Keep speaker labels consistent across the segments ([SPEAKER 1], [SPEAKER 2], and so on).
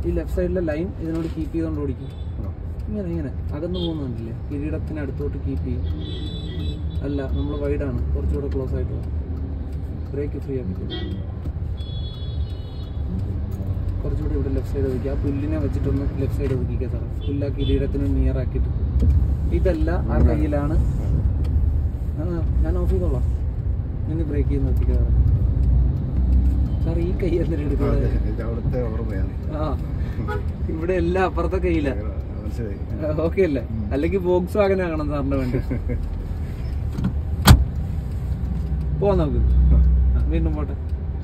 [SPEAKER 1] ഈ ലെഫ്റ്റ് സൈഡിലെ ലൈൻ ഇതിനോട് കീപ്പ് ചെയ്തുകൊണ്ട് ഓടിക്കും ഇങ്ങനെ ഇങ്ങനെ അകന്നു പോകുന്നുണ്ടല്ലേ കിരീടത്തിന് അടുത്തോട്ട് കീപ്പ് ചെയ്യും അല്ല നമ്മൾ വൈഡാണ് കുറച്ചുകൂടെ ക്ലോസ് ആയിട്ട് ബ്രേക്ക് ഫ്രീ ആക്കി കൊടുക്കും. കുറച്ചുകൂടി ഇവിടെ ലെഫ്റ്റ് സൈഡ് ഒതുക്കുക ആ പുല്ലിനെ വെച്ചിട്ടൊന്ന് ലെഫ്റ്റ് സൈഡ് ഒതുക്കിക്കുക സാറേ പുല്ല കിരീടത്തിന് നിയർ ആക്കിയിട്ട് ഇതല്ല ആ കയ്യിലാണ് ആ, ഞാൻ ഓഫ് ചെയ്തോളാം നിന്ന് ബ്രേക്ക് ചെയ്ത് നിർത്തിക്കുക സാറേ സാർ ഈ കൈ എന്തിനാ എടുക്കുന്നത്
[SPEAKER 2] ഇത് അവിടുത്തെ ഓർമ്മയാണ്
[SPEAKER 1] ആ ഇവിടെ എല്ലാം അപ്പുറത്തെ കയ്യില
[SPEAKER 2] മനസ്സിലായി
[SPEAKER 1] ഓക്കെ അല്ലേ അല്ലെങ്കിൽ ബോക്സ് വാഗൻ ആകണം സാറിന്റെ വണ്ടി പോവാം നമുക്ക് ആ, വീണ്ടും പോട്ടെ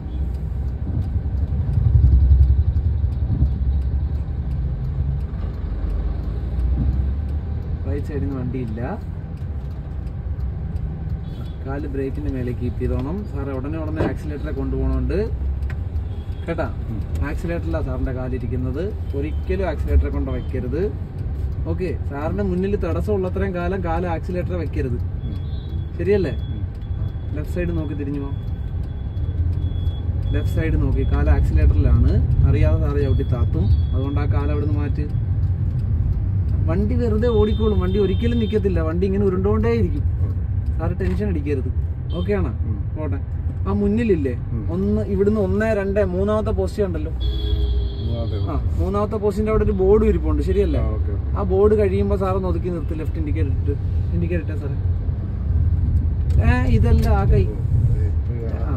[SPEAKER 1] റൈറ്റ് സൈഡിൽ നിന്ന് വണ്ടിയില്ല ആ, കാല് ബ്രേക്കിന്റെ മേലെ കീപ്പ് ചെയ്തോണം സാറ് ഉടനെ ഉടനെ ആക്സിലേറ്ററെ കൊണ്ടുപോകണോണ്ട് കേട്ടാ ആക്സിലേറ്ററിലാണ് സാറിന്റെ കാലിരിക്കുന്നത് ഒരിക്കലും ആക്സിലേറ്ററെ കൊണ്ട് വയ്ക്കരുത് ഓക്കെ സാറിന്റെ മുന്നിൽ തടസ്സമുള്ളത്രയും കാലം കാല് ആക്സിലേറ്റർ വെക്കരുത് ശരിയല്ലേ ലെഫ്റ്റ് സൈഡ് നോക്കി തിരിഞ്ഞു പോ ലെഫ്റ്റ് സൈഡ് നോക്കി കാല് ആക്സിലേറ്ററിലാണ് അറിയാതെ സാറ് ചവിട്ടി താത്തും അതുകൊണ്ട് ആ കാല് അവിടെ നിന്ന് മാറ്റ് വണ്ടി വെറുതെ ഓടിക്കോളും വണ്ടി ഒരിക്കലും നിൽക്കത്തില്ല വണ്ടി ഇങ്ങനെ ഉരുണ്ടോണ്ടേ ഇരിക്കും സാറ് ടെൻഷൻ അടിക്കരുത് ഓക്കെ ആണോ പോട്ടെ ആ മുന്നിലില്ലേ ഒന്ന് ഇവിടുന്ന് ഒന്ന് രണ്ട് മൂന്നാമത്തെ പോസ്റ്റ് ഉണ്ടല്ലോ ആ മൂന്നാമത്തെ പോസ്റ്റിന്റെ അവിടെ ഒരു ബോർഡ് ഇരിപ്പുണ്ട് ശരിയല്ലേ
[SPEAKER 2] ഓക്കെ
[SPEAKER 1] ആ ബോർഡ് കഴിയുമ്പോൾ സാറ് ഒതുക്കി നിർത്തി ലെഫ്റ്റ് ഇൻഡിക്കേറ്റർ ഇട്ട് ഇൻഡിക്കേറ്റർ ഇട്ടേ സാറേ ഏ ഇതല്ല ആ കൈ ആ.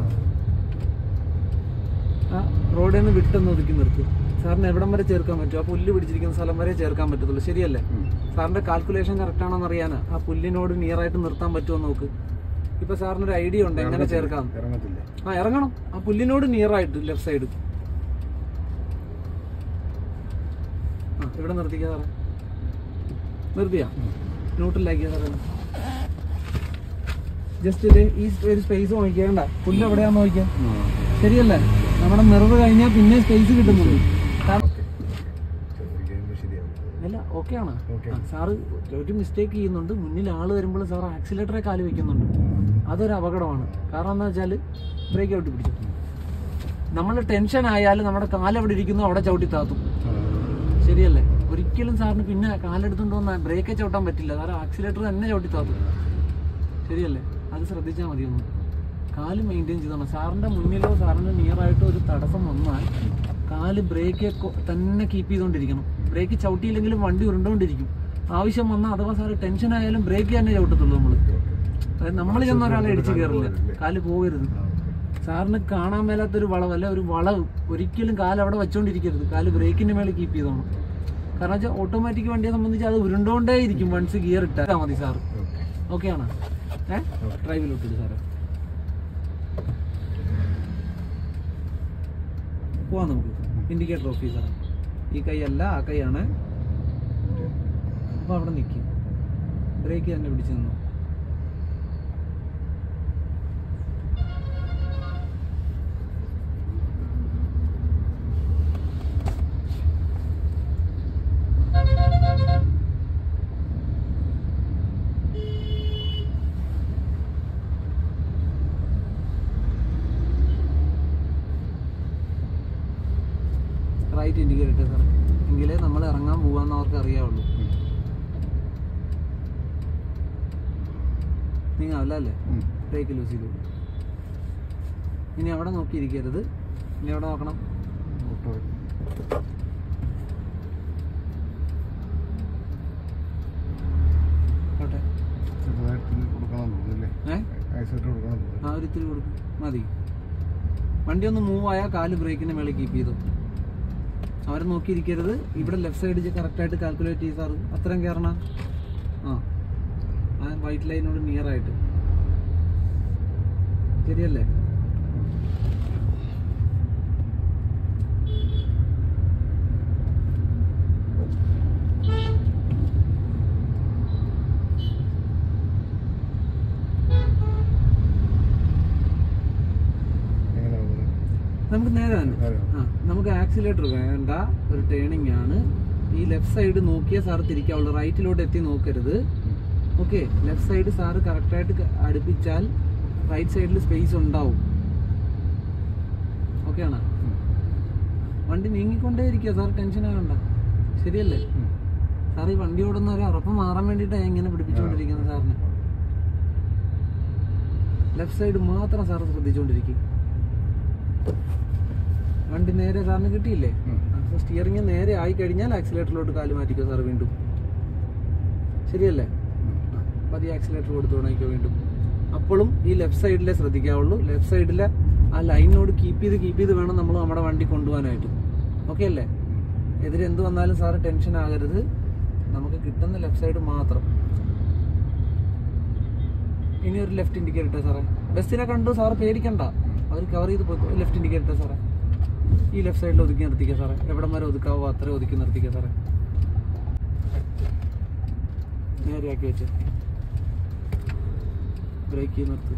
[SPEAKER 1] ആ റോഡിൽ നിന്ന് വിട്ടൊന്ന് ഒതുക്കി നിർത്തി സാറിന് എവിടം വരെ ചേർക്കാൻ പറ്റും ആ പുല്ല് പിടിച്ചിരിക്കുന്ന സ്ഥലം വരെ ചേർക്കാൻ പറ്റത്തുള്ളൂ ശരിയല്ലേ സാറിന്റെ കാൽക്കുലേഷൻ കറക്റ്റ് ആണോന്ന് അറിയാനാ ആ പുല്ലിനോട് നിയർ ആയിട്ട് നിർത്താൻ പറ്റുമോ എന്ന് നോക്ക് ഇപ്പൊ സാറിന് ഒരു ഐഡിയ ഉണ്ട് എങ്ങനെ ചേർക്കാം
[SPEAKER 2] ഇറങ്ങത്തില്ല
[SPEAKER 1] ആ ഇറങ്ങണം ആ പുല്ലിനോട് നിയർ ആയിട്ട് ലെഫ്റ്റ് സൈഡ് ആ ഇവിടെ നിർത്തിക്കാ സാറേ നിർത്തിയാ ന്യൂട്രലാക്കിയ സാറേ ജസ്റ്റ് ഇത് ഈ ഒരു സ്പേസ് നോക്കിയേണ്ട പുല്ല് എവിടെയാന്ന് നോക്കിയാ ശരിയല്ലേ നമ്മുടെ മിറർ കഴിഞ്ഞാൽ പിന്നെ സ്പേസ് കിട്ടുന്നുള്ളൂ കാരണം-
[SPEAKER 2] കഴിയുമ്പോൾ ശരിയാവും
[SPEAKER 1] അല്ല ഓക്കെ ആണ്
[SPEAKER 2] Okay.
[SPEAKER 1] ആ, സാറ് ഒരു മിസ്റ്റേക്ക് ചെയ്യുന്നുണ്ട് മുന്നിൽ ആള് വരുമ്പോൾ സാർ ആക്സിലേറ്ററെ കാല് വെക്കുന്നുണ്ട് അതൊരു അപകടമാണ് കാരണം എന്താ വെച്ചാൽ ബ്രേക്ക് ഔട്ട് പിടിച്ചു നമ്മൾ ടെൻഷൻ ആയാലും നമ്മുടെ കാല് എവിടെ ഇരിക്കുന്നു അവിടെ ചവിട്ടി താത്തും ശരിയല്ലേ ഒരിക്കലും സാറിന് പിന്നെ കാലെടുത്തുകൊണ്ട് വന്നാൽ ബ്രേക്കേ ചവിട്ടാൻ പറ്റില്ല സാറ് ആക്സിലേറ്റർ തന്നെ ചവിട്ടി താത്തും ശരിയല്ലേ അത് ശ്രദ്ധിച്ചാൽ മതി ഒന്ന് കാല് മെയിൻറ്റെയിൻ ചെയ്തോണം സാറിന്റെ മുന്നിലോ സാറിന്റെ നിയർ ആയിട്ടോ ഒരു തടസ്സം വന്നാൽ കാല് ബ്രേക്ക് തന്നെ കീപ്പ് ചെയ്തുകൊണ്ടിരിക്കണം ബ്രേക്ക് ചവിട്ടിയില്ലെങ്കിലും വണ്ടി ഉരുണ്ടോണ്ടിരിക്കും ആവശ്യം വന്നാൽ അഥവാ സാറ് ടെൻഷൻ ആയാലും ബ്രേക്ക് തന്നെ ചവിട്ടത്തുള്ളൂ നമ്മൾ അതായത് നമ്മൾ ചെന്ന ഒരാളെ ഇടിച്ചു കയറില്ല കാല് പോകരുത് സാറിന് കാണാൻ മേലാത്തൊരു വളവ് അല്ലെ ഒരു വളവ് ഒരിക്കലും കാല് അവിടെ വെച്ചോണ്ടിരിക്കരുത് കാല് ബ്രേക്കിന്റെ മേലെ കീപ്പ് ചെയ്തോണം കാരണം വെച്ചാൽ ഓട്ടോമാറ്റിക് വണ്ടിയെ സംബന്ധിച്ച് അത് ഉരുണ്ടോണ്ടേ ഇരിക്കും വൺസ് ഗിയർ ഇട്ടാൽ മതി സാറ് ഓക്കെ ആണോ ഏഹ് ഡ്രൈവിലോട്ടിട്ട് സാറേ പോവാം നമുക്ക് ഇൻഡിക്കേറ്റർ ഓഫ് ചെയ്ത് സാറേ ഈ കൈ അല്ല ആ കൈയാണ് അപ്പോൾ അവിടെ നിൽക്കും ബ്രേക്ക് തന്നെ പിടിച്ച് നിന്നു റൈറ്റ് ഇൻഡിക്കേറ്റർ ഇട്ടേ സാറേ എങ്കിലേ നമ്മൾ ഇറങ്ങാൻ പോവാന്ന് അവർക്ക് അറിയാവുള്ളൂ നിങ്ങൾ അല്ല അല്ലേ ബ്രേക്ക് ലൂസ് ചെയ്തു ഇനി അവിടെ നോക്കിയിരിക്കരുത് ഇനി അവിടെ നോക്കണം
[SPEAKER 2] ഓട്ടോ
[SPEAKER 1] ഓട്ടെ
[SPEAKER 2] ചെറുതായിട്ട് കൊടുക്കണം തോന്നുന്നില്ലേ
[SPEAKER 1] ഏ
[SPEAKER 2] ആക്സിഡന്റ് കൊടുക്കണം തോന്നുന്നു
[SPEAKER 1] ആ ഒരു ഇത്തിരി കൊടുക്കും മതി വണ്ടി ഒന്ന് മൂവ് ആയാൽ കാല് ബ്രേക്കിന്റെ മേളിൽ കീപ്പ് ചെയ്തു അവരെ നോക്കിയിരിക്കരുത് ഇവിടെ ലെഫ്റ്റ് സൈഡ് കറക്റ്റായിട്ട് കാൽക്കുലേറ്റ് ചെയ്ത് സാറ് അത്രയും കയറണം ആ ആ വൈറ്റ് ലൈനോട് നിയർ ആയിട്ട് ശരിയല്ലേ
[SPEAKER 2] എങ്ങനെ പോകുന്നത്
[SPEAKER 1] നമുക്ക് നേരെ തന്നെ
[SPEAKER 2] നേരെ.
[SPEAKER 1] ആ നമുക്ക് ആക്സിലേറ്റർ വേണ്ട ഒരു ടേണിംഗ് ആണ് ഈ ലെഫ്റ്റ് സൈഡ് നോക്കിയേ സാറ് തിരിക്കാവുള്ളൂ റൈറ്റിലോട്ട് എത്തി നോക്കരുത് ഓക്കെ ലെഫ്റ്റ് സൈഡ് സാറ് കറക്റ്റായിട്ട് അടുപ്പിച്ചാൽ റൈറ്റ് സൈഡിൽ സ്പേസ് ഉണ്ടാവും ഓക്കെ ആണ് വണ്ടി നീങ്ങിക്കൊണ്ടേ ഇരിക്കുക സാർ ടെൻഷൻ ആകണ്ട ശരിയല്ലേ
[SPEAKER 2] ഉം.
[SPEAKER 1] സാർ ഈ വണ്ടി ഓടുന്ന ഒരു ഉറപ്പ് മാറാൻ വേണ്ടിയിട്ടാണ് ഇങ്ങനെ പിടിപ്പിച്ചുകൊണ്ടിരിക്കുന്നത് സാറിന് ലെഫ്റ്റ് സൈഡ് മാത്രം സാർ ശ്രദ്ധിച്ചുകൊണ്ടിരിക്കും വണ്ടി നേരെ സാറിന് കിട്ടിയില്ലേ
[SPEAKER 2] ഉം.
[SPEAKER 1] അപ്പോൾ സ്റ്റിയറിംഗ് നേരെ ആയി കഴിഞ്ഞാൽ ആക്സിലേറ്ററിലോട്ട് കാല് മാറ്റിക്കോ സാർ വീണ്ടും ശരിയല്ലേ
[SPEAKER 2] ഉം.
[SPEAKER 1] പതിയെ ആക്സിലേറ്റർ കൊടുത്തു തുടങ്ങിക്കോ വീണ്ടും അപ്പോഴും ഈ ലെഫ്റ്റ് സൈഡിലെ ശ്രദ്ധിക്കാവുള്ളൂ ലെഫ്റ്റ് സൈഡിലെ ആ ലൈനിനോട് കീപ്പ് ചെയ്ത് കീപ്പ് ചെയ്ത് വേണം നമ്മൾ നമ്മുടെ വണ്ടി കൊണ്ടുപോകാനായിട്ട് ഓക്കെ അല്ലേ എതിരെ എന്ത് വന്നാലും സാറ് ടെൻഷൻ ആകരുത് നമുക്ക് കിട്ടുന്ന ലെഫ്റ്റ് സൈഡ് മാത്രം ഇനി ഒരു ലെഫ്റ്റ് ഇൻഡിക്കേറ്റർ ഇട്ടോ സാറേ ബസ്സിനെ കണ്ടു സാറ് പേടിക്കണ്ട അവർ കവർ ചെയ്ത് പോയി ലെഫ്റ്റ് ഇൻഡിക്കേറ്റർ ഇട്ടോ സാറേ ഈ ലെഫ്റ്റ് സൈഡിൽ ഒതുക്കി നിർത്തിക്കുക സാറേ എവിടം വരെ ഒതുക്കാവോ അത്രയും ഒതുക്കി നിർത്തിക്കുക സാറേ നേരെയാക്കി വെച്ച് ബ്രേക്ക് ചെയ്ത് നിർത്ത്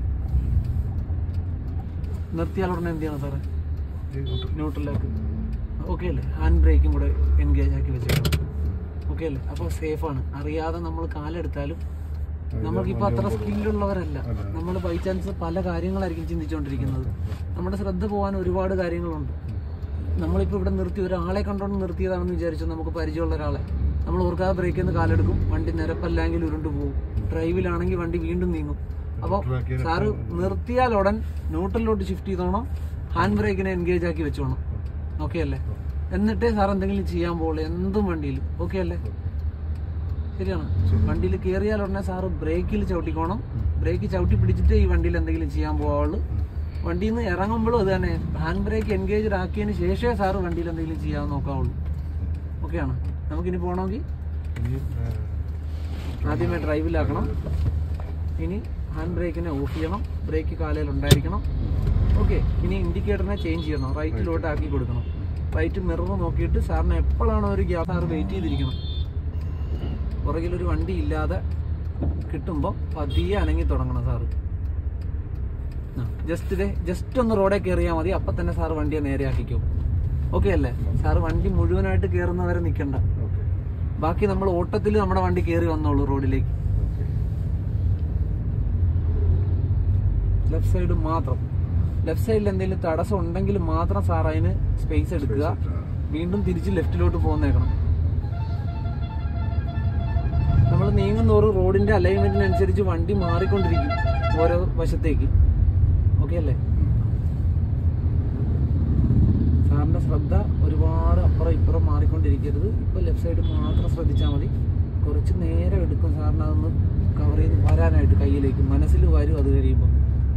[SPEAKER 1] നിർത്തിയാൽ ഉടനെ എന്ത് ചെയ്യണം സാറേ
[SPEAKER 2] ഈ കൂട്ടർ.
[SPEAKER 1] ന്യൂട്രലാക്ക് ഓക്കെ അല്ലേ ഹാൻഡ് ബ്രേക്കും കൂടെ എൻഗേജ് ആക്കി വെച്ചേക്കണം ഓക്കെ അല്ലേ അപ്പോൾ സേഫാണ് അറിയാതെ നമ്മൾ കാലെടുത്താലും നമ്മൾക്കിപ്പോൾ അത്ര സ്കില്ലുള്ളവരല്ല
[SPEAKER 2] അതെ.
[SPEAKER 1] നമ്മൾ ബൈ ചാൻസ് പല കാര്യങ്ങളായിരിക്കും ചിന്തിച്ചുകൊണ്ടിരിക്കുന്നത് നമ്മുടെ ശ്രദ്ധ പോകാൻ ഒരുപാട് കാര്യങ്ങളുണ്ട് നമ്മളിപ്പോൾ ഇവിടെ നിർത്തി ഒരാളെ കണ്ടോണ്ട് നിർത്തിയതാണെന്ന് വിചാരിച്ചു നമുക്ക് പരിചയമുള്ള ഒരാളെ നമ്മൾ ഓർക്കാതെ ബ്രേക്കിൽ നിന്ന് കാലെടുക്കും വണ്ടി നിരപ്പല്ലെങ്കിൽ ഉരുണ്ടു പോകും ഡ്രൈവിലാണെങ്കിൽ വണ്ടി വീണ്ടും നീങ്ങും അപ്പോൾ
[SPEAKER 2] Track
[SPEAKER 1] സാറ് നിർത്തിയാൽ ഉടൻ ന്യൂട്രലിലോട്ട് ഷിഫ്റ്റ് ചെയ്തോണം ഹാൻഡ് ബ്രേക്കിനെ എൻഗേജ് ആക്കി വെച്ചോണം ഓക്കെ അല്ലേ എന്നിട്ടേ സാർ എന്തെങ്കിലും ചെയ്യാൻ പോകുള്ളൂ എന്തും വണ്ടിയിൽ ഓക്കെ അല്ലേ ശരിയാണ് വണ്ടിയിൽ കയറിയാൽ ഉടനെ സാറ് ബ്രേക്കിൽ ചവിട്ടിക്കോണം ബ്രേക്ക് ചവിട്ടി പിടിച്ചിട്ടേ ഈ വണ്ടിയിൽ എന്തെങ്കിലും ചെയ്യാൻ പോവുള്ളൂ വണ്ടിയിൽ നിന്ന് ഇറങ്ങുമ്പോഴും അത് തന്നെ ഹാൻഡ് ബ്രേക്ക് എൻഗേജ്ഡ് ആക്കിയതിന് ശേഷമേ സാറ് വണ്ടിയിൽ എന്തെങ്കിലും ചെയ്യാൻ നോക്കാവുള്ളൂ ഓക്കെയാണ് നമുക്കിനി പോകണമെങ്കിൽ
[SPEAKER 2] ഇനി, ഏ,
[SPEAKER 1] ആദ്യമേ ഡ്രൈവിലാക്കണം ഇനി ഹാൻഡ് ബ്രേക്കിനെ ഓഫ് ചെയ്യണം ബ്രേക്ക് കാലയിൽ ഉണ്ടായിരിക്കണം ഓക്കെ ഇനി ഇൻഡിക്കേറ്ററിനെ ചേഞ്ച് ചെയ്യണം റൈറ്റിലോട്ട് ആക്കി കൊടുക്കണം റൈറ്റ് മിറർ നോക്കിയിട്ട് സാറിന് എപ്പോഴാണോ ഒരു ഗ്യാസ് സാർ വെയിറ്റ് ചെയ്തിരിക്കണം പുറകിലൊരു വണ്ടി ഇല്ലാതെ കിട്ടുമ്പോൾ പതിയെ അനങ്ങി തുടങ്ങണം സാറ് ജസ്റ്റ് ഇതേ ജസ്റ്റ് ഒന്ന് റോഡേ കയറിയാൽ മതി അപ്പം തന്നെ സാറ് വണ്ടിയെ നേരെ ആക്കിക്കോ ഓക്കെ അല്ലേ സാറ് വണ്ടി മുഴുവനായിട്ട് കയറുന്നവരെ നിൽക്കണ്ട
[SPEAKER 2] ഓക്കെ
[SPEAKER 1] ബാക്കി നമ്മൾ ഓട്ടത്തിൽ നമ്മുടെ വണ്ടി കയറി വന്നോളൂ റോഡിലേക്ക്
[SPEAKER 2] ഓക്കെ
[SPEAKER 1] ലെഫ്റ്റ് സൈഡ് മാത്രം ലെഫ്റ്റ് സൈഡിൽ എന്തെങ്കിലും തടസ്സം ഉണ്ടെങ്കിൽ മാത്രം സാർ അതിന് സ്പേസ് എടുക്കുക വീണ്ടും തിരിച്ച് ലെഫ്റ്റിലോട്ട് പോകുന്നേക്കണം നമ്മൾ നീങ്ങുന്നോറും റോഡിന്റെ അലൈൻമെന്റിനനുസരിച്ച് വണ്ടി മാറിക്കൊണ്ടിരിക്കും ഓരോ വശത്തേക്ക് ഓക്കെ അല്ലേ സാറിന്റെ ശ്രദ്ധ ഒരുപാട് അപ്പുറം ഇപ്പുറം മാറിക്കൊണ്ടിരിക്കരുത് ഇപ്പൊ ലെഫ്റ്റ് സൈഡ് മാത്രം ശ്രദ്ധിച്ചാൽ മതി കുറച്ച് നേരം എടുക്കും സാറിന് അതൊന്ന് കവർ ചെയ്ത് വരാനായിട്ട് കയ്യിലേക്ക് മനസ്സിൽ വരും അത് കഴിയുമ്പോൾ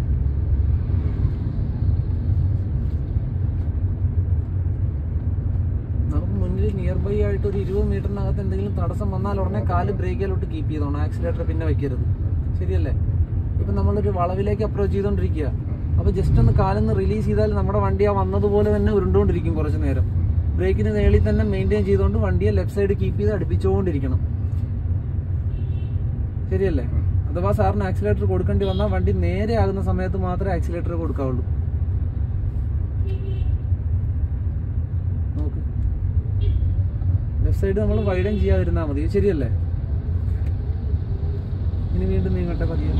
[SPEAKER 1] നമുക്ക് മുന്നിൽ നിയർ ബൈ ആയിട്ട് ഒരു ഇരുപത് മീറ്ററിനകത്ത് എന്തെങ്കിലും തടസ്സം വന്നാൽ ഉടനെ കാല് ബ്രേക്കിലോട്ട് കീപ്പ് ചെയ്തോണം ആക്സിലേറ്റർ പിന്നെ വെക്കരുത് ശരിയല്ലേ ഇപ്പൊ നമ്മളൊരു വളവിലേക്ക് അപ്രോച്ച് ചെയ്തോണ്ടിരിക്കുക അപ്പൊ ജസ്റ്റ് ഒന്ന് കാലൊന്ന് റിലീസ് ചെയ്താൽ നമ്മുടെ വണ്ടി ആ വന്നതുപോലെ തന്നെ ഉരുണ്ടുകൊണ്ടിരിക്കും കുറച്ച് നേരം ബ്രേക്കിന് നേളിൽ തന്നെ മെയിൻറ്റെയിൻ ചെയ്തുകൊണ്ട് വണ്ടിയെ ലെഫ്റ്റ് സൈഡ് കീപ്പ് ചെയ്ത് അടുപ്പിച്ചുകൊണ്ടിരിക്കണം ശരിയല്ലേ അഥവാ സാറിന് ആക്സിലേറ്റർ കൊടുക്കേണ്ടി വന്നാൽ വണ്ടി നേരെ ആകുന്ന സമയത്ത് മാത്രമേ ആക്സിലേറ്റർ കൊടുക്കാവുള്ളൂ നോക്ക് ലെഫ്റ്റ് സൈഡ് നമ്മൾ വൈഡൻ ചെയ്യാതിരുന്നാൽ മതി ശരിയല്ലേ ഇനി വീണ്ടും നീങ്ങട്ടെ പതിയെ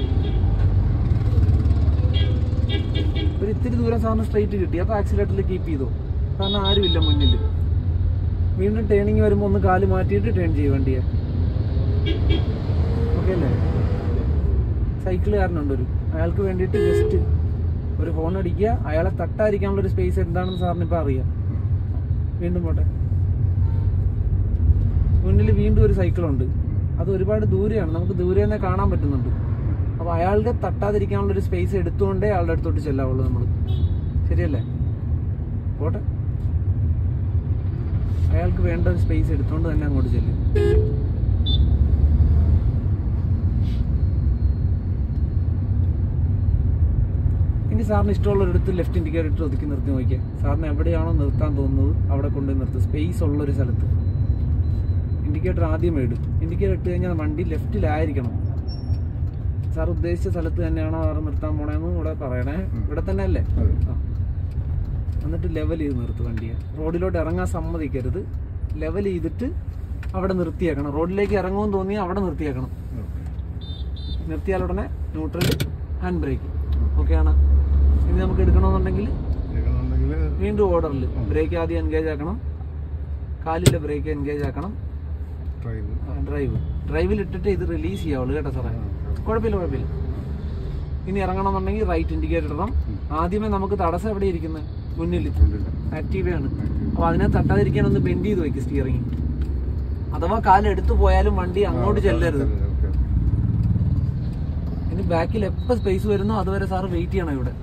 [SPEAKER 1] ഒരു ഇത്തിരി ദൂരം സാറിന് സ്ട്രൈറ്റ് കിട്ടി അപ്പോൾ ആക്സിലേറ്ററിൽ കീപ്പ് ചെയ്തു കാരണം ആരുമില്ല മുന്നിൽ വീണ്ടും ടേണിങ് വരുമ്പോൾ ഒന്ന് കാല് മാറ്റിയിട്ട് ടേൺ ചെയ്യും വണ്ടിയെ ഓക്കെ അല്ലേ സൈക്കിളുകാരനുണ്ട് ഒരു അയാൾക്ക് വേണ്ടിയിട്ട് ജസ്റ്റ് ഒരു ഹോൺ അടിക്കുക അയാളെ തട്ടാതിരിക്കാനുള്ള ഒരു സ്പേസ് എന്താണെന്ന് സാറിന് ഇപ്പം അറിയാം വീണ്ടും പോട്ടെ മുന്നിൽ വീണ്ടും ഒരു സൈക്കിളുണ്ട് അത് ഒരുപാട് ദൂരെയാണ് നമുക്ക് ദൂരെ തന്നെ കാണാൻ പറ്റുന്നുണ്ട് അപ്പോൾ അയാളുടെ തട്ടാതിരിക്കാനുള്ള ഒരു സ്പേസ് എടുത്തുകൊണ്ടേ അയാളുടെ അടുത്തോട്ട് ചെല്ലാവുള്ളൂ നമ്മൾ ശരിയല്ലേ പോട്ടെ അയാൾക്ക് വേണ്ട ഒരു സ്പേസ് എടുത്തുകൊണ്ട് തന്നെ അങ്ങോട്ട് ചെല്ലും ഇനി സാറിന് ഇഷ്ടമുള്ള ഒരിടത്ത് ലെഫ്റ്റ് ഇൻഡിക്കേറ്റർ ഒതുക്കി നിർത്തി നോക്കിയാൽ സാറിന് എവിടെയാണോ നിർത്താൻ തോന്നുന്നത് അവിടെ കൊണ്ടുപോയി നിർത്തുക സ്പേസ് ഉള്ള ഒരു സ്ഥലത്ത് ഇൻഡിക്കേറ്റർ ആദ്യം ഇടും ഇൻഡിക്കേറ്റർ ഇട്ട് കഴിഞ്ഞാൽ വണ്ടി ലെഫ്റ്റിലായിരിക്കണം സാർ ഉദ്ദേശിച്ച സ്ഥലത്ത് തന്നെയാണോ സാറ് നിർത്താൻ പോണേന്ന് ഇവിടെ പറയണേ ഇവിടെ തന്നെ അല്ലേ
[SPEAKER 2] അതെ
[SPEAKER 1] ആ. എന്നിട്ട് ലെവൽ ചെയ്ത് നിർത്ത് വണ്ടിയെ റോഡിലോട്ട് ഇറങ്ങാൻ സമ്മതിക്കരുത് ലെവൽ ചെയ്തിട്ട് അവിടെ നിർത്തിയേക്കണം റോഡിലേക്ക് ഇറങ്ങുമെന്ന് തോന്നി അവിടെ നിർത്തിയേക്കണം
[SPEAKER 2] ഓക്കെ
[SPEAKER 1] നിർത്തിയാൽ ഉടനെ ന്യൂട്രൽ ഹാൻഡ് ബ്രേക്ക് ഓക്കെയാണ് ഇനി നമുക്ക് എടുക്കണമെന്നുണ്ടെങ്കിൽ
[SPEAKER 2] എടുക്കണമെന്നുണ്ടെങ്കിൽ
[SPEAKER 1] വീണ്ടും ഓർഡറിൽ ബ്രേക്ക് ആദ്യം എൻഗേജ് ആക്കണം കാലിലെ ബ്രേക്ക് എൻഗേജ് ആക്കണം
[SPEAKER 2] ഡ്രൈവ്
[SPEAKER 1] ഡ്രൈവ് ഡ്രൈവിൽ ഇട്ടിട്ട് ഇത് റിലീസ് ചെയ്യാവുള്ളൂ കേട്ടോ സാറേ കുഴപ്പമില്ല കുഴപ്പമില്ല ഇനി ഇറങ്ങണമെന്നുണ്ടെങ്കിൽ റൈറ്റ് ഇൻഡിക്കേറ്റർ ഇടണം ആദ്യമേ നമുക്ക് തടസ്സം എവിടെ ഇരിക്കുന്നത് മുന്നിൽ
[SPEAKER 2] ഉണ്ടില്ല
[SPEAKER 1] ആക്റ്റീവയാണ് അപ്പൊ അതിനെ തട്ടാതിരിക്കാൻ ഒന്ന് ബെൻഡ് ചെയ്ത് വെക്കും സ്റ്റിയറിംഗ് അഥവാ കാല് എടുത്തു പോയാലും വണ്ടി അങ്ങോട്ട് ചെല്ലരുത്
[SPEAKER 2] ഓക്കെ
[SPEAKER 1] ഇനി ബാക്കിൽ എപ്പോൾ സ്പേസ് വരുന്നോ അതുവരെ സാറ് വെയിറ്റ് ചെയ്യണം ഇവിടെ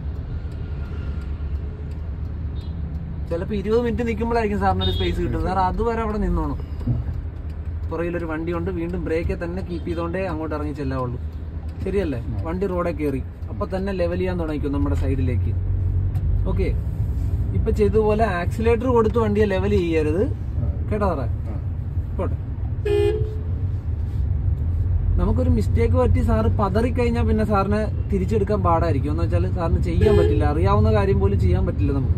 [SPEAKER 1] ചിലപ്പോൾ ഇരുപത് മിനിറ്റ് നിൽക്കുമ്പോഴായിരിക്കും സാറിന് ഒരു സ്പേസ് കിട്ടുന്നത് സാർ അതുവരെ അവിടെ നിന്നോണം പുറകിലൊരു വണ്ടിയുണ്ട് വീണ്ടും ബ്രേക്കെ തന്നെ കീപ്പ് ചെയ്തോണ്ടേ അങ്ങോട്ട് ഇറങ്ങി ചെല്ലാവുള്ളൂ ശരിയല്ലേ വണ്ടി റോഡെ കയറി അപ്പൊ തന്നെ ലെവൽ ചെയ്യാൻ തുടങ്ങിക്കും നമ്മുടെ സൈഡിലേക്ക് ഓക്കെ ഇപ്പൊ ചെയ്തതുപോലെ ആക്സിലേറ്റർ കൊടുത്ത് വണ്ടിയെ ലെവൽ ചെയ്യരുത് കേട്ടോ സാറേ പോട്ടെ നമുക്കൊരു മിസ്റ്റേക്ക് പറ്റി സാറ് പതറിക്കഴിഞ്ഞാൽ പിന്നെ സാറിനെ തിരിച്ചെടുക്കാൻ പാടായിരിക്കും എന്ന് വെച്ചാൽ സാറിന് ചെയ്യാൻ പറ്റില്ല അറിയാവുന്ന കാര്യം പോലും ചെയ്യാൻ പറ്റില്ല നമുക്ക്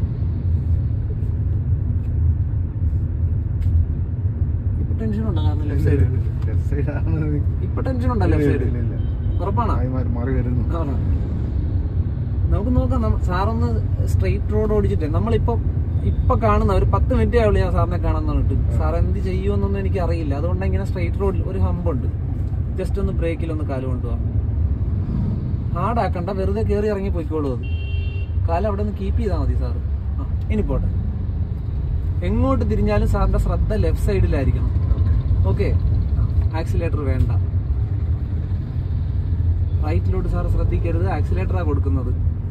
[SPEAKER 1] ഇപ്പൊ ടെൻഷൻ ഉണ്ടോ കാരണം ലെഫ്റ്റ് സൈഡ്
[SPEAKER 2] ലെഫ്റ്റ് സൈഡ് ആണ്
[SPEAKER 1] ഇപ്പൊ ടെൻഷൻ ഉണ്ടോ ലെഫ്റ്റ് സൈഡ്
[SPEAKER 2] ഇല്ല, ഇല്ല.
[SPEAKER 1] ഉറപ്പാണോ
[SPEAKER 2] ആയി മാറി മാറി വരുന്നു
[SPEAKER 1] ആണ്. നമുക്ക് നോക്കാം നമ്മ- സാറൊന്ന് സ്ട്രെയിറ്റ് റോഡ് ഓടിച്ചിട്ടേ നമ്മളിപ്പം ഇപ്പൊ കാണുന്ന ഒരു പത്ത് മിനിറ്റേ ആവുള്ളൂ ഞാൻ സാറിനെ കാണാൻ പറഞ്ഞിട്ട് സാർ എന്ത് ചെയ്യുമെന്നൊന്നും എനിക്ക് അറിയില്ല അതുകൊണ്ട് ഇങ്ങനെ സ്ട്രെയിറ്റ് റോഡിൽ ഒരു ഹമ്പുണ്ട് ജസ്റ്റ് ഒന്ന് ബ്രേക്കിൽ ഒന്ന് കാല് കൊണ്ടുപോകാം ഹാർഡ് ആക്കണ്ട വെറുതെ കയറി ഇറങ്ങി പോയിക്കോളൂ അത് കാലം അവിടെ നിന്ന് കീപ്പ് ചെയ്താൽ മതി സാറ് ആ ഇനി പോട്ടെ എങ്ങോട്ട് തിരിഞ്ഞാലും സാറിന്റെ ശ്രദ്ധ ലെഫ്റ്റ് സൈഡിലായിരിക്കണം ഓക്കെ ആക്സിലേറ്റർ വേണ്ട റൈറ്റിലോട്ട് സാർ ശ്രദ്ധിക്കരുത് ആക്സിലേറ്ററാ കൊടുക്കുന്നത്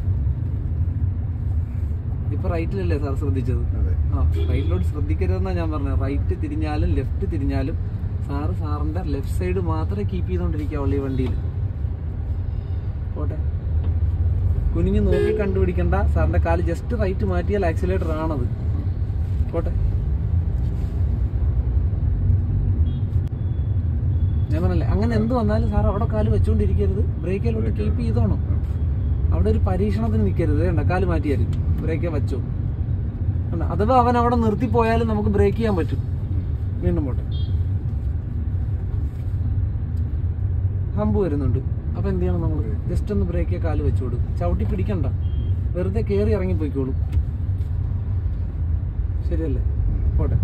[SPEAKER 1] ഇപ്പൊ റൈറ്റിലല്ലേ സാർ ശ്രദ്ധിച്ചത്
[SPEAKER 2] അതെ
[SPEAKER 1] ആ റൈറ്റിലോട്ട് ശ്രദ്ധിക്കരുതെന്നാ ഞാൻ പറഞ്ഞത് റൈറ്റ് തിരിഞ്ഞാലും ലെഫ്റ്റ് തിരിഞ്ഞാലും സാറ് സാറിന്റെ ലെഫ്റ്റ് സൈഡ് മാത്രമേ കീപ്പ് ചെയ്തോണ്ടിരിക്കാവുള്ളൂ ഈ വണ്ടിയിൽ പോട്ടെ കുനിഞ്ഞ് നോക്കി കണ്ടുപിടിക്കണ്ട സാറിന്റെ കാല് ജസ്റ്റ് റൈറ്റ് മാറ്റിയാൽ ആക്സിലേറ്റർ ആണത് പോട്ടെ ഞാൻ പറഞ്ഞല്ലേ അങ്ങനെ എന്ത് വന്നാലും സാർ അവിടെ കാല് വെച്ചുകൊണ്ടിരിക്കരുത് ബ്രേക്കിലോട്ട് കീപ്പ് ചെയ്തോണം അവിടെ ഒരു പരീക്ഷണത്തിന് നിൽക്കരുത് വേണ്ട കാല് മാറ്റിയാലും ബ്രേക്കേ വെച്ചോ കണ്ടോ? അഥവാ അവൻ അവിടെ നിർത്തിപ്പോയാലും നമുക്ക് ബ്രേക്ക് ചെയ്യാൻ പറ്റും വീണ്ടും പോട്ടെ ഹമ്പ് വരുന്നുണ്ട് അപ്പൊ എന്ത് ചെയ്യണം നമ്മൾ ജസ്റ്റ് ഒന്ന് ബ്രേക്കേ കാല് വെച്ചു കൊടുക്കും ചവിട്ടി പിടിക്കണ്ട വെറുതെ കയറി ഇറങ്ങി പോയിക്കോളൂ ശരിയല്ലേ പോട്ടെ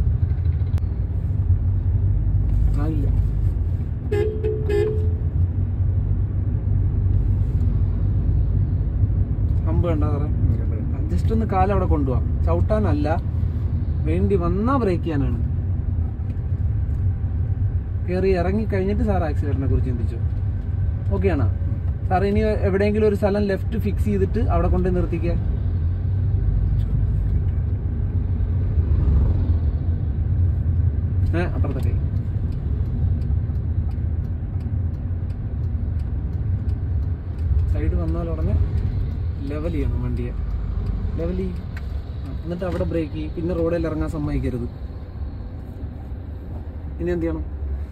[SPEAKER 1] ആയില്ല ഹമ്പ് കണ്ടാ സാറേ ജസ്റ്റ് ഒന്ന് കാലം അവിടെ കൊണ്ടുപോവാം ചവിട്ടാനല്ല വേണ്ടി വന്നാ ബ്രേക്ക് ചെയ്യാനാണ് കയറി ഇറങ്ങി കഴിഞ്ഞിട്ട് സാർ ആക്സിഡന്റിനെ കുറിച്ച് ചിന്തിച്ചു ഓക്കെ ആണോ സാർ ഇനി എവിടെയെങ്കിലും ഒരു സ്ഥലം ലെഫ്റ്റ് ഫിക്സ് ചെയ്തിട്ട് അവിടെ കൊണ്ട് നിർത്തിക്കുക ഏ അപ്പുറത്തെ കൈ സൈഡ് വന്നാൽ ഉടനെ ലെവൽ ചെയ്യണം വണ്ടിയെ ലെവൽ ചെയ്യും ആ, എന്നിട്ട് അവിടെ ബ്രേക്ക് ചെയ്യും പിന്നെ റോഡിൽ ഇറങ്ങാൻ സമ്മതിക്കരുത് ഇനി എന്ത് ചെയ്യണം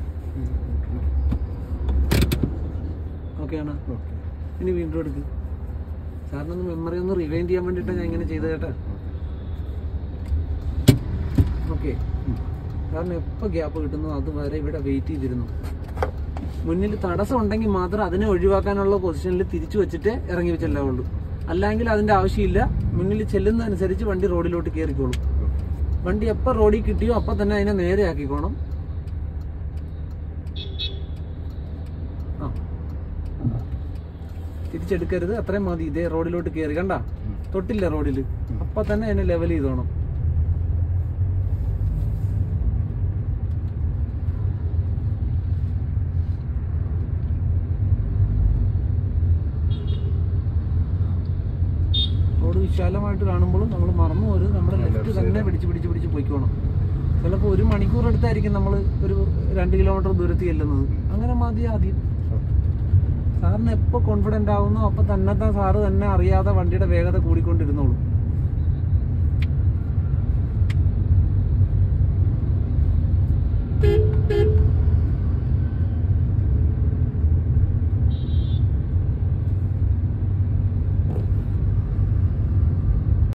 [SPEAKER 1] ഓക്കെ ആണ്
[SPEAKER 2] ഓക്കെ
[SPEAKER 1] ഇനി വീണ്ടും എടുക്ക് സാറിനൊന്ന് മെമ്മറി ഒന്ന് റിവൈൻഡ് ചെയ്യാൻ വേണ്ടിയിട്ടാണ് ഞാൻ ഇങ്ങനെ ചെയ്തത് കേട്ടാ ഓക്കെ കാരണം എപ്പോൾ ഗ്യാപ്പ് കിട്ടുന്നു അതുവരെ ഇവിടെ വെയിറ്റ് ചെയ്തിരുന്നു മുന്നിൽ തടസ്സം ഉണ്ടെങ്കിൽ മാത്രം അതിനെ ഒഴിവാക്കാനുള്ള പൊസിഷനിൽ തിരിച്ചു വെച്ചിട്ട് ഇറങ്ങി ചെല്ലാവുള്ളൂ അല്ലെങ്കിൽ അതിന്റെ ആവശ്യമില്ല മുന്നിൽ ചെല്ലുന്നതനുസരിച്ച് വണ്ടി റോഡിലോട്ട് കയറിക്കോളും വണ്ടി എപ്പോൾ റോഡിൽ കിട്ടിയോ അപ്പം തന്നെ അതിനെ നേരെ ആക്കിക്കോണം ആ തിരിച്ചെടുക്കരുത് അത്രയും മതി ഇതേ റോഡിലോട്ട് കയറി കണ്ട തൊട്ടില്ല റോഡിൽ അപ്പൊ തന്നെ അതിനെ ലെവൽ ചെയ്തോണം റോഡ് വിശാലമായിട്ട് കാണുമ്പോഴും നമ്മൾ മറന്നു പോരും നമ്മുടെ ലെഫ്റ്റ് തന്നെ പിടിച്ച് പിടിച്ച് പിടിച്ച് പോയിക്കോണം ചിലപ്പോൾ ഒരു മണിക്കൂർ എടുത്തായിരിക്കും നമ്മൾ ഒരു രണ്ട് കിലോമീറ്റർ ദൂരത്തിൽ ചെല്ലുന്നത് അങ്ങനെ മതി ആദ്യം സാറിന് എപ്പോൾ കോൺഫിഡൻ്റ് ആവുന്നോ അപ്പോൾ തന്നെ സാറ് തന്നെ അറിയാതെ വണ്ടിയുടെ വേഗത കൂടിക്കൊണ്ടിരുന്നോളൂ